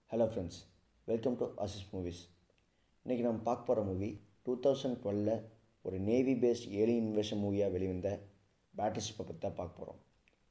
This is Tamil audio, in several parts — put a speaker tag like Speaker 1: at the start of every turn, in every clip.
Speaker 1: ஹலோ ஃப்ரெண்ட்ஸ் வெல்கம் டு அசிஸ் மூவிஸ் இன்றைக்கி நம்ம பார்க்க போகிற மூவி டூ தௌசண்ட் டுவெலில் ஒரு நேவி பேஸ்ட் ஏலியன் இன்வெஷன் மூவியாக வெளிவந்த பேட்டில் ஷிப்பை பற்றி தான் பார்க்க போகிறோம்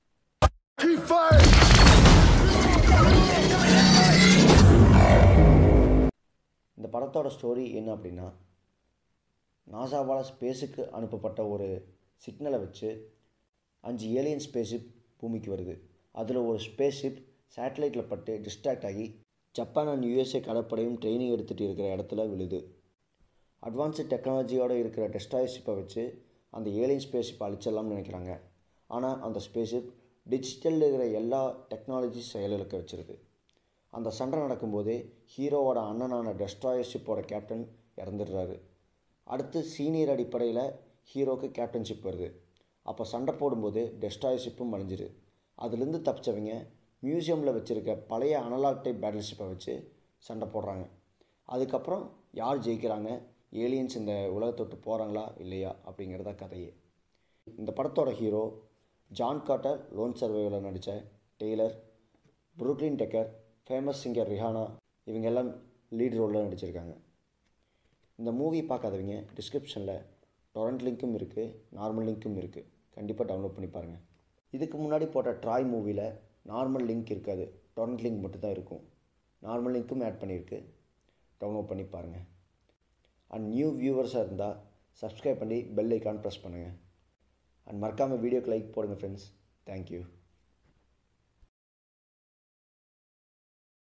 Speaker 1: இந்த படத்தோட ஸ்டோரி என்ன அப்படின்னா நாசாவால் ஸ்பேஸுக்கு அனுப்பப்பட்ட ஒரு சிக்னலை வச்சு அஞ்சு ஏலியன் ஸ்பேஸ்ஷிப் பூமிக்கு வருது அதில் ஒரு ஸ்பேஸ்ஷிப் சேட்டலைட்டில் பட்டு டிஸ்ட்ராக்ட் ஆகி ஜப்பான் அண்ட் யூஎஸ்ஏ கடற்படையும் ட்ரைனிங் எடுத்துகிட்டு இருக்கிற இடத்துல விழுது அட்வான்ஸ்டு டெக்னாலஜியோடு இருக்கிற டெஸ்டாய் ஷிப்பை வச்சு அந்த ஏலியன் ஸ்பேஸ்ஷிப்பை அழிச்சிடலாம்னு நினைக்கிறாங்க ஆனால் அந்த ஸ்பேஸ்ஷிப் டிஜிட்டலில் இருக்கிற எல்லா டெக்னாலஜி செயலிழக்க வச்சிருது அந்த சண்டை நடக்கும்போதே ஹீரோவோட அண்ணனான டெஸ்ட்ராயர் ஷிப்போட கேப்டன் இறந்துடுறாரு அடுத்து சீனியர் அடிப்படையில் ஹீரோக்கு கேப்டன்ஷிப் வருது அப்போ சண்டை போடும்போது டெஸ்ட்ராயர் ஷிப்பும் அழிஞ்சிரு அதுலேருந்து தப்பிச்சவங்க மியூசியமில் வச்சுருக்க பழைய அனலாக் டைப் பேட்டில் ஷிப்பை வச்சு சண்டை போடுறாங்க அதுக்கப்புறம் யார் ஜெயிக்கிறாங்க ஏலியன்ஸ் இந்த உலகத்தொட்டு போகிறாங்களா இல்லையா அப்படிங்கிறத கதையே இந்த படத்தோட hero John Carter lone survivor நடித்த Taylor Brooklyn Decker famous singer Rihanna இவங்க எல்லாம் லீட் ரோலில் நடிச்சிருக்காங்க இந்த மூவி பார்க்காதவங்க டிஸ்கிரிப்ஷனில் டொரண்ட் லிங்க்கும் இருக்குது நார்மல் லிங்க்கும் இருக்குது கண்டிப்பாக டவுன்லோட் பண்ணி பாருங்கள் இதுக்கு முன்னாடி போட்ட ட்ராய் மூவியில் நார்மல் லிங்க் இருக்காது டொரண்ட் லிங்க் மட்டும் தான் இருக்கும் நார்மல் லிங்க்கும் ஆட் பண்ணியிருக்கு டவுன்லோட் பண்ணி பாருங்கள் அண்ட் நியூ வியூவர்ஸாக இருந்தால் சப்ஸ்கிரைப் பண்ணி பெல் ஐக்கான் ப்ரெஸ் பண்ணுங்கள் அண்ட் மறக்காமல் வீடியோக்கு லைக் போடுங்க ஃப்ரெண்ட்ஸ் தேங்க்யூ